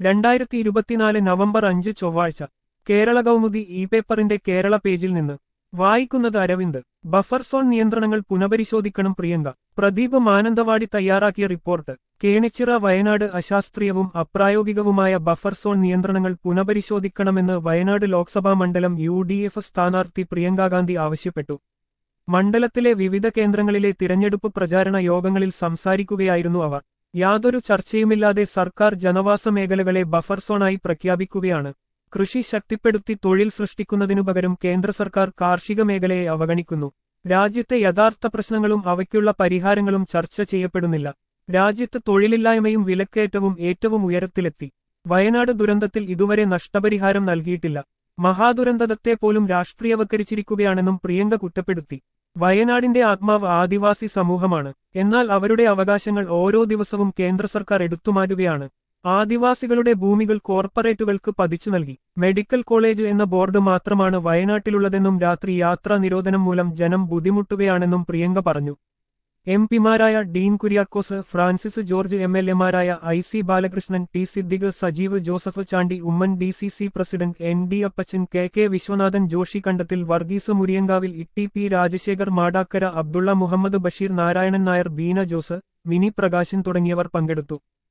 രണ്ടായിരത്തി ഇരുപത്തിനാല് നവംബർ അഞ്ച് ചൊവ്വാഴ്ച കേരള കൗമുദി ഇ പേപ്പറിന്റെ കേരള പേജിൽ നിന്ന് വായിക്കുന്നത് അരവിന്ദ് ബഫർ സോൺ നിയന്ത്രണങ്ങൾ പുനഃപരിശോധിക്കണം പ്രിയങ്ക പ്രദീപ് മാനന്തവാടി തയ്യാറാക്കിയ റിപ്പോർട്ട് കേണിച്ചിറ വയനാട് അശാസ്ത്രീയവും അപ്രായോഗികവുമായ ബഫർ സോൺ നിയന്ത്രണങ്ങൾ പുനഃപരിശോധിക്കണമെന്ന് വയനാട് ലോക്സഭാ മണ്ഡലം യു ഡി എഫ് സ്ഥാനാർത്ഥി പ്രിയങ്ക ഗാന്ധി ആവശ്യപ്പെട്ടു മണ്ഡലത്തിലെ വിവിധ കേന്ദ്രങ്ങളിലെ തിരഞ്ഞെടുപ്പ് പ്രചാരണ യോഗങ്ങളിൽ സംസാരിക്കുകയായിരുന്നു അവർ യാതൊരു ചർച്ചയുമില്ലാതെ സർക്കാർ ജനവാസ മേഖലകളെ ബഫർ സോണായി പ്രഖ്യാപിക്കുകയാണ് കൃഷി ശക്തിപ്പെടുത്തി തൊഴിൽ സൃഷ്ടിക്കുന്നതിനു പകരം കേന്ദ്ര സർക്കാർ കാർഷിക മേഖലയെ അവഗണിക്കുന്നു രാജ്യത്തെ യഥാർത്ഥ പ്രശ്നങ്ങളും അവയ്ക്കുള്ള പരിഹാരങ്ങളും ചർച്ച ചെയ്യപ്പെടുന്നില്ല രാജ്യത്ത് തൊഴിലില്ലായ്മയും വിലക്കയറ്റവും ഏറ്റവും ഉയരത്തിലെത്തി വയനാട് ദുരന്തത്തിൽ ഇതുവരെ നഷ്ടപരിഹാരം നൽകിയിട്ടില്ല മഹാദുരന്തത്തെ പോലും രാഷ്ട്രീയവൽക്കരിച്ചിരിക്കുകയാണെന്നും പ്രിയങ്ക കുറ്റപ്പെടുത്തി വയനാടിന്റെ ആത്മാവ് ആദിവാസി സമൂഹമാണ് എന്നാൽ അവരുടെ അവകാശങ്ങൾ ഓരോ ദിവസവും കേന്ദ്ര സർക്കാർ എടുത്തുമാറ്റുകയാണ് ആദിവാസികളുടെ ഭൂമികൾ കോർപ്പറേറ്റുകൾക്ക് പതിച്ചു നൽകി മെഡിക്കൽ കോളേജ് എന്ന ബോർഡ് മാത്രമാണ് വയനാട്ടിലുള്ളതെന്നും രാത്രി യാത്രാ നിരോധനം മൂലം ജനം ബുദ്ധിമുട്ടുകയാണെന്നും പ്രിയങ്ക പറഞ്ഞു എം പിമാരായ ഡീൻ കുര്യാക്കോസ് ഫ്രാൻസിസ് ജോർജ് എം എൽ എമാരായ I C Balakrishnan T Siddique Sajeev Joseph Chandy Oommen D C C president N D Appachan K K Viswanathan Joshy Kandathil Varghese Muriyankavil Itty P Rajasekhar Madakkara Abdulla Muhammad Basheer Narayanan Nair Beena Jose Mini Prakashan തുടങ്ങിയവർ പങ്കെടുത്തു